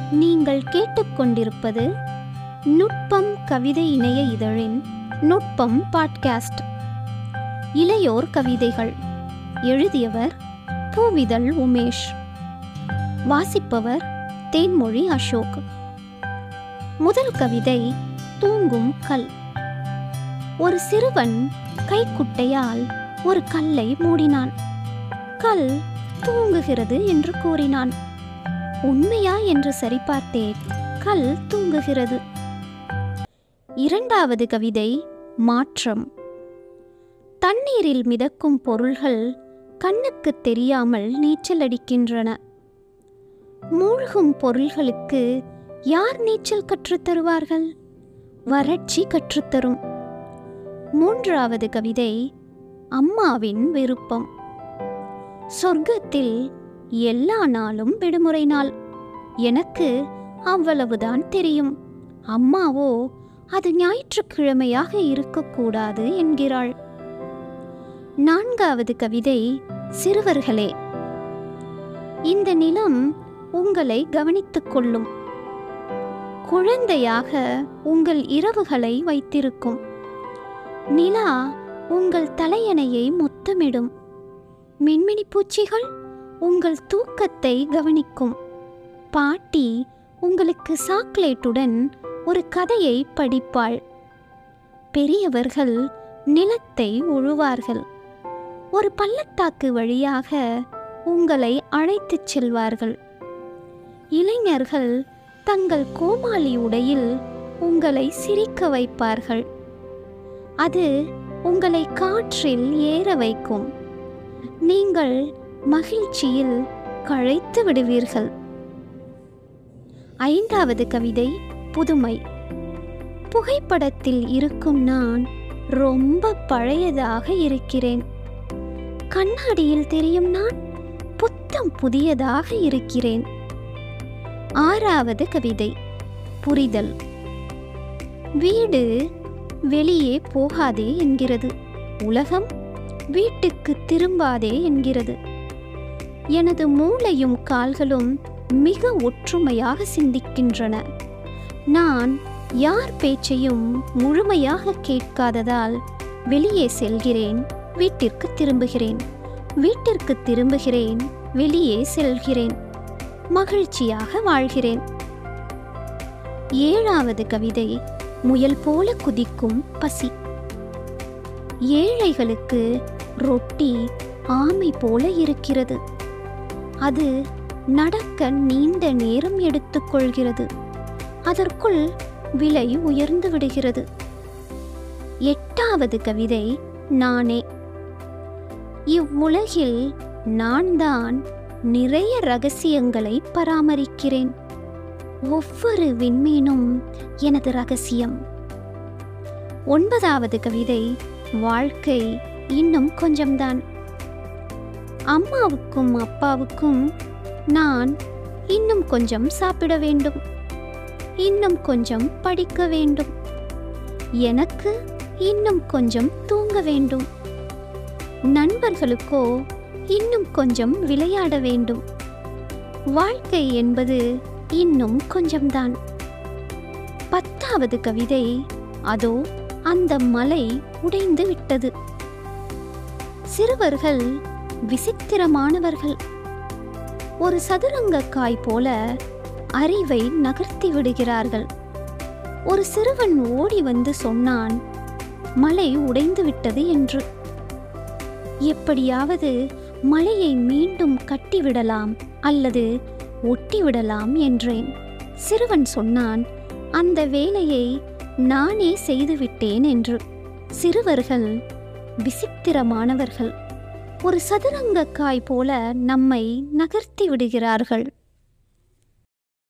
நீங்கள் கேட்டுக்கொண்டிருப்பது நுட்பம் கவிதை இணைய இதழின் நுட்பம் பாட்காஸ்ட் இளையோர் கவிதைகள் எழுதியவர் பூவிதழ் உமேஷ் வாசிப்பவர் தேன்மொழி அசோக் முதல் கவிதை தூங்கும் கல் ஒரு சிறுவன் கைக்குட்டையால் ஒரு கல்லை மூடினான் கல் தூங்குகிறது என்று கூறினான் உண்மையா என்று சரிபார்த்தேன் கல் தூங்குகிறது இரண்டாவது கவிதை மாற்றம் தண்ணீரில் மிதக்கும் பொருள்கள் கண்ணுக்கு தெரியாமல் நீச்சல் அடிக்கின்றன மூழ்கும் பொருள்களுக்கு யார் நீச்சல் கற்றுத் தருவார்கள் வறட்சி கற்றுத்தரும் மூன்றாவது கவிதை அம்மாவின் விருப்பம் சொர்க்கத்தில் எல்லா நாளும் விடுமுறை நாள் எனக்கு அவ்வளவுதான் தெரியும் அம்மாவோ அது ஞாயிற்றுக்கிழமையாக இருக்கக்கூடாது என்கிறாள் நான்காவது கவிதை சிறுவர்களே இந்த நிலம் உங்களை கவனித்துக் கொள்ளும் குழந்தையாக உங்கள் இரவுகளை வைத்திருக்கும் நிலா உங்கள் தலையணையை முத்தமிடும் மின்மினி பூச்சிகள் உங்கள் தூக்கத்தை கவனிக்கும் பாட்டி உங்களுக்கு சாக்லேட்டுடன் ஒரு கதையை படிப்பாள் பெரியவர்கள் நிலத்தை உழுவார்கள் ஒரு பள்ளத்தாக்கு வழியாக உங்களை அழைத்துச் செல்வார்கள் இளைஞர்கள் தங்கள் கோமாளி உடையில் உங்களை சிரிக்க வைப்பார்கள் அது உங்களை காற்றில் ஏற வைக்கும் நீங்கள் மகிழ்ச்சியில் கழைத்து விடுவீர்கள் ஐந்தாவது கவிதை புதுமை புகைப்படத்தில் இருக்கும் நான் ரொம்ப பழையதாக இருக்கிறேன் கண்ணாடியில் தெரியும் நான் புத்தம் புதியதாக இருக்கிறேன் ஆறாவது கவிதை புரிதல் வீடு வெளியே போகாதே என்கிறது உலகம் வீட்டுக்கு திரும்பாதே என்கிறது எனது மூளையும் கால்களும் மிக ஒற்றுமையாக சிந்திக்கின்றன நான் யார் பேச்சையும் முழுமையாக கேட்காததால் வெளியே செல்கிறேன் வீட்டிற்கு திரும்புகிறேன் வீட்டிற்கு திரும்புகிறேன் வெளியே செல்கிறேன் மகிழ்ச்சியாக வாழ்கிறேன் ஏழாவது கவிதை முயல் போல குதிக்கும் பசி ஏழைகளுக்கு ரொட்டி ஆமை போல இருக்கிறது அது நடக்க நீண்ட நேரம் எடுத்துக்கொள்கிறது அதற்குள் விலை உயர்ந்து விடுகிறது எட்டாவது கவிதை நானே இவ்வுலகில் நான் தான் நிறைய ரகசியங்களை பராமரிக்கிறேன் ஒவ்வொரு விண்மீனும் எனது ரகசியம் ஒன்பதாவது கவிதை வாழ்க்கை இன்னும் கொஞ்சம்தான் அம்மாவுக்கும் அப்பாவுக்கும் நான் இன்னும் கொஞ்சம் சாப்பிட வேண்டும் இன்னும் கொஞ்சம் படிக்க வேண்டும் எனக்கு இன்னும் கொஞ்சம் தூங்க வேண்டும் நண்பர்களுக்கோ இன்னும் கொஞ்சம் விளையாட வேண்டும் வாழ்க்கை என்பது இன்னும் கொஞ்சம்தான் பத்தாவது கவிதை அதோ அந்த மலை உடைந்து விட்டது சிறுவர்கள் விசித்திரமானவர்கள் ஒரு சதுரங்க காய் போல அறிவை நகர்த்தி விடுகிறார்கள் ஒரு சிறுவன் ஓடி வந்து சொன்னான் மலை உடைந்து விட்டது என்று எப்படியாவது மலையை மீண்டும் கட்டிவிடலாம் அல்லது ஒட்டிவிடலாம் என்றேன் சிறுவன் சொன்னான் அந்த வேலையை நானே செய்துவிட்டேன் என்று சிறுவர்கள் விசித்திரமானவர்கள் ஒரு சதுரங்கக்காய் போல நம்மை நகர்த்தி விடுகிறார்கள்